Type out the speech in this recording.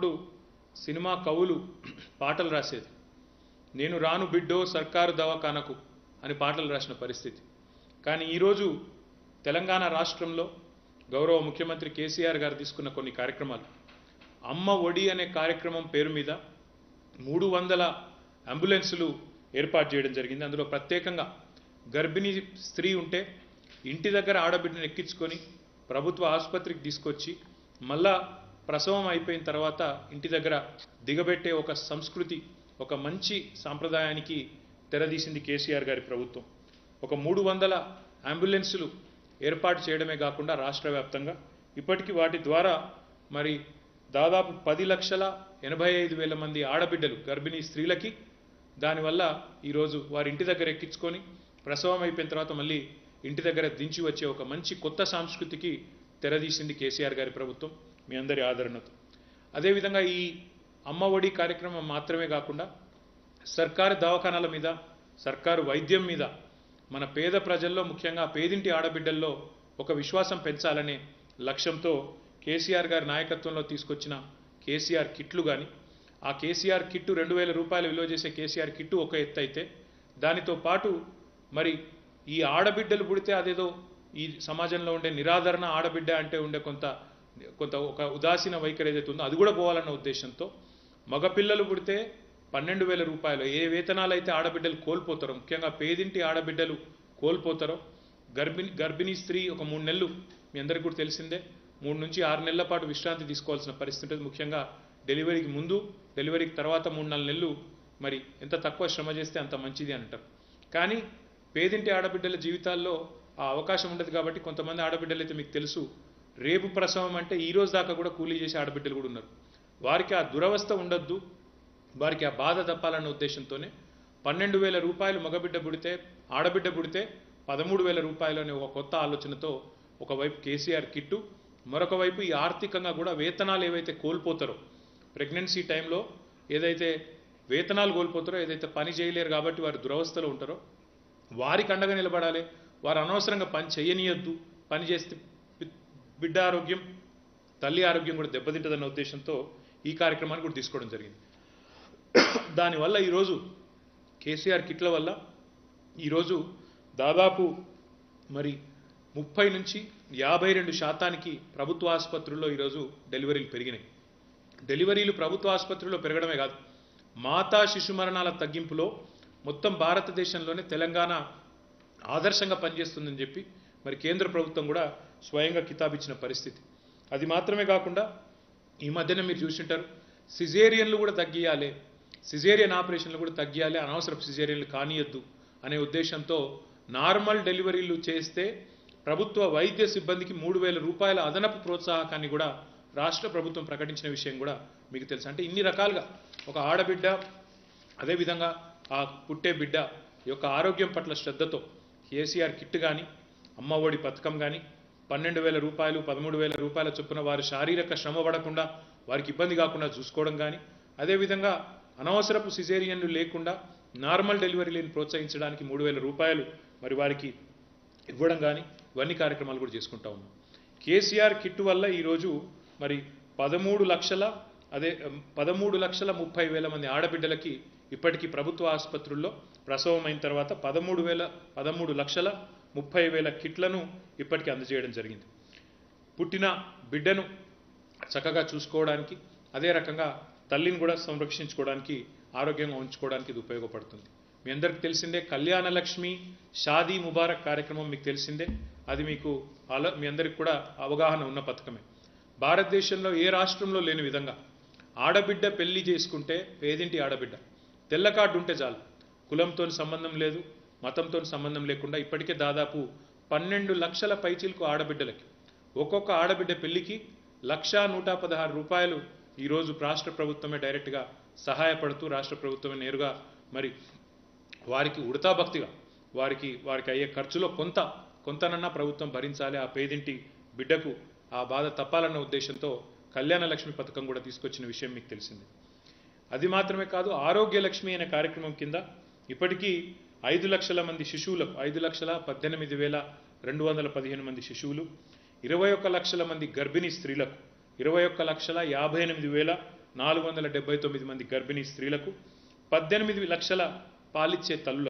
ఒకప్పుడు సినిమా కవులు పాటలు రాసేది నేను రాను బిడ్డో సర్కారు దవాఖానకు అని పాటలు రాసిన పరిస్థితి కానీ ఈరోజు తెలంగాణ రాష్ట్రంలో గౌరవ ముఖ్యమంత్రి కేసీఆర్ గారు తీసుకున్న కొన్ని కార్యక్రమాలు అమ్మ ఒడి అనే కార్యక్రమం పేరు మీద మూడు వందల అంబులెన్సులు ఏర్పాటు చేయడం జరిగింది అందులో ప్రత్యేకంగా గర్భిణీ స్త్రీ ఉంటే ఇంటి దగ్గర ఆడబిడ్డను ఎక్కించుకొని ప్రభుత్వ ఆసుపత్రికి తీసుకొచ్చి మళ్ళా ప్రసవం అయిపోయిన తర్వాత ఇంటి దగ్గర దిగబెట్టే ఒక సంస్కృతి ఒక మంచి సాంప్రదాయానికి తెరదీసింది కేసీఆర్ గారి ప్రభుత్వం ఒక మూడు వందల అంబులెన్సులు ఏర్పాటు చేయడమే కాకుండా రాష్ట్ర వ్యాప్తంగా ఇప్పటికీ వాటి ద్వారా మరి దాదాపు పది లక్షల ఎనభై ఐదు వేల మంది ఆడబిడ్డలు గర్భిణీ స్త్రీలకి దానివల్ల ఈరోజు వారి ఇంటి దగ్గర ఎక్కించుకొని ప్రసవం అయిపోయిన తర్వాత మళ్ళీ ఇంటి దగ్గర దించి వచ్చే ఒక మంచి కొత్త సంస్కృతికి తెరదీసింది కేసీఆర్ గారి ప్రభుత్వం మీ అందరి ఆదరణతో అదేవిధంగా ఈ అమ్మ ఒడి కార్యక్రమం మాత్రమే కాకుండా సర్కారు దవాఖానాల మీద సర్కారు వైద్యం మీద మన పేద ప్రజల్లో ముఖ్యంగా పేదింటి ఆడబిడ్డల్లో ఒక విశ్వాసం పెంచాలనే లక్ష్యంతో కేసీఆర్ గారి నాయకత్వంలో తీసుకొచ్చిన కేసీఆర్ కిట్లు కానీ ఆ కేసీఆర్ కిట్టు రెండు వేల రూపాయలు విలువ చేసే కేసీఆర్ కిట్టు ఒక ఎత్తు అయితే దానితో పాటు మరి ఈ ఆడబిడ్డలు పుడితే అదేదో ఈ సమాజంలో ఉండే నిరాదరణ ఆడబిడ్డ అంటే ఉండే కొంత కొంత ఒక ఉదాసీన వైఖరి ఏదైతే ఉందో అది కూడా పోవాలన్న ఉద్దేశంతో మగపిల్లలు పుడితే పన్నెండు వేల రూపాయలు ఏ వేతనాలు అయితే ఆడబిడ్డలు కోల్పోతారో ముఖ్యంగా పేదింటి ఆడబిడ్డలు కోల్పోతారో గర్భిణి గర్భిణీ స్త్రీ ఒక మూడు నెలలు మీ అందరికీ కూడా తెలిసిందే మూడు నుంచి ఆరు నెలల పాటు విశ్రాంతి తీసుకోవాల్సిన పరిస్థితి ఉంటుంది ముఖ్యంగా డెలివరీకి ముందు డెలివరీకి తర్వాత మూడు నాలుగు నెలలు మరి ఎంత తక్కువ శ్రమ చేస్తే అంత మంచిది అని అంటారు కానీ పేదింటి ఆడబిడ్డల జీవితాల్లో ఆ అవకాశం ఉండదు కాబట్టి కొంతమంది ఆడబిడ్డలు అయితే మీకు తెలుసు రేపు ప్రసవం అంటే ఈ రోజు దాకా కూడా కూలీ చేసే ఆడబిడ్డలు కూడా ఉన్నారు వారికి ఆ దురవస్థ ఉండొద్దు వారికి ఆ బాధ తప్పాలన్న ఉద్దేశంతోనే పన్నెండు వేల రూపాయలు మగబిడ్డ పుడితే ఆడబిడ్డ పుడితే పదమూడు వేల రూపాయలు అనే ఒక కొత్త ఆలోచనతో ఒకవైపు కేసీఆర్ కిట్టు మరొక వైపు ఈ ఆర్థికంగా కూడా వేతనాలు ఏవైతే కోల్పోతారో ప్రెగ్నెన్సీ టైంలో ఏదైతే వేతనాలు కోల్పోతారో ఏదైతే పని చేయలేరు కాబట్టి వారు దురవస్థలో ఉంటారో వారికి అండగా నిలబడాలి వారు అనవసరంగా పని చేయనీయొద్దు పని చేస్తే బి- బిడ్డ ఆరోగ్యం తల్లి ఆరోగ్యం కూడా దెబ్బతింటుందన్న ఉద్దేశంతో ఈ కార్యక్రమాన్ని కూడా తీసుకోవడం జరిగింది దానివల్ల ఈరోజు కేసీఆర్ కిట్ల వల్ల ఈరోజు దాదాపు మరి ముప్పై నుంచి యాభై రెండు శాతానికి ప్రభుత్వ ఆసుపత్రుల్లో ఈరోజు డెలివరీలు పెరిగినాయి డెలివరీలు ప్రభుత్వ ఆసుపత్రుల్లో పెరగడమే కాదు మాతా శిశు మరణాల తగ్గింపులో మొత్తం భారతదేశంలోనే తెలంగాణ ఆదర్శంగా పనిచేస్తుందని చెప్పి మరి కేంద్ర ప్రభుత్వం కూడా స్వయంగా కితాబిచ్చిన పరిస్థితి అది మాత్రమే కాకుండా ఈ మధ్యన మీరు చూసింటారు సిజేరియన్లు కూడా తగ్గియాలి సిజేరియన్ ఆపరేషన్లు కూడా తగ్గియాలి అనవసరపు సిజేరియన్లు కానియద్దు అనే ఉద్దేశంతో నార్మల్ డెలివరీలు చేస్తే ప్రభుత్వ వైద్య సిబ్బందికి మూడు వేల రూపాయల అదనపు ప్రోత్సాహకాన్ని కూడా రాష్ట్ర ప్రభుత్వం ప్రకటించిన విషయం కూడా మీకు తెలుసు అంటే ఇన్ని రకాలుగా ఒక ఆడబిడ్డ అదేవిధంగా ఆ పుట్టే బిడ్డ యొక్క ఆరోగ్యం పట్ల శ్రద్ధతో కేసీఆర్ కిట్ కానీ అమ్మ ఒడి పథకం కానీ పన్నెండు వేల రూపాయలు పదమూడు వేల రూపాయల చొప్పున వారు శారీరక శ్రమ పడకుండా వారికి ఇబ్బంది కాకుండా చూసుకోవడం కానీ అదేవిధంగా అనవసరపు సిజేరియన్లు లేకుండా నార్మల్ డెలివరీలను ప్రోత్సహించడానికి మూడు వేల రూపాయలు మరి వారికి ఇవ్వడం కానీ ఇవన్నీ కార్యక్రమాలు కూడా చేసుకుంటా ఉన్నాం కేసీఆర్ కిట్ వల్ల ఈరోజు మరి పదమూడు లక్షల అదే ఉమ్, పదమూడు లక్షల ముప్పై వేల మంది ఆడబిడ్డలకి ఇప్పటికీ ప్రభుత్వ ఆసుపత్రుల్లో ప్రసవం అయిన తర్వాత పదమూడు వేల పదమూడు లక్షల ముప్పై వేల కిట్లను ఇప్పటికీ అందజేయడం జరిగింది పుట్టిన బిడ్డను చక్కగా చూసుకోవడానికి అదే రకంగా తల్లిని కూడా సంరక్షించుకోవడానికి ఆరోగ్యంగా ఉంచుకోవడానికి ఇది ఉపయోగపడుతుంది మీ అందరికి తెలిసిందే కళ్యాణ లక్ష్మి షాదీ ముబారక్ కార్యక్రమం మీకు తెలిసిందే అది మీకు ఆలో మీ అందరికి కూడా అవగాహన ఉన్న పథకమే భారతదేశంలో ఏ రాష్ట్రంలో లేని విధంగా ఆడబిడ్డ పెళ్లి చేసుకుంటే పేదింటి ఆడబిడ్డ తెల్ల కార్డు ఉంటే చాలు కులంతో సంబంధం లేదు మతంతో సంబంధం లేకుండా ఇప్పటికే దాదాపు పన్నెండు లక్షల పైచీలకు ఆడబిడ్డలకి ఒక్కొక్క ఆడబిడ్డ పెళ్లికి లక్షా నూట పదహారు రూపాయలు ఈరోజు రాష్ట్ర ప్రభుత్వమే డైరెక్ట్గా సహాయపడుతూ రాష్ట్ర ప్రభుత్వమే నేరుగా మరి వారికి ఉడతా భక్తిగా వారికి వారికి అయ్యే ఖర్చులో కొంత కొంతనన్నా ప్రభుత్వం భరించాలి ఆ పేదింటి బిడ్డకు ఆ బాధ తప్పాలన్న ఉద్దేశంతో కళ్యాణ లక్ష్మి పథకం కూడా తీసుకొచ్చిన విషయం మీకు తెలిసింది అది మాత్రమే కాదు ఆరోగ్య లక్ష్మి అనే కార్యక్రమం కింద ఇప్పటికీ ఐదు లక్షల మంది శిశువులకు ఐదు లక్షల పద్దెనిమిది వేల రెండు వందల పదిహేను మంది శిశువులు ఇరవై ఒక్క లక్షల మంది గర్భిణీ స్త్రీలకు ఇరవై ఒక్క లక్షల యాభై ఎనిమిది వేల నాలుగు వందల డెబ్బై తొమ్మిది మంది గర్భిణీ స్త్రీలకు పద్దెనిమిది లక్షల పాలిచ్చే తల్లుల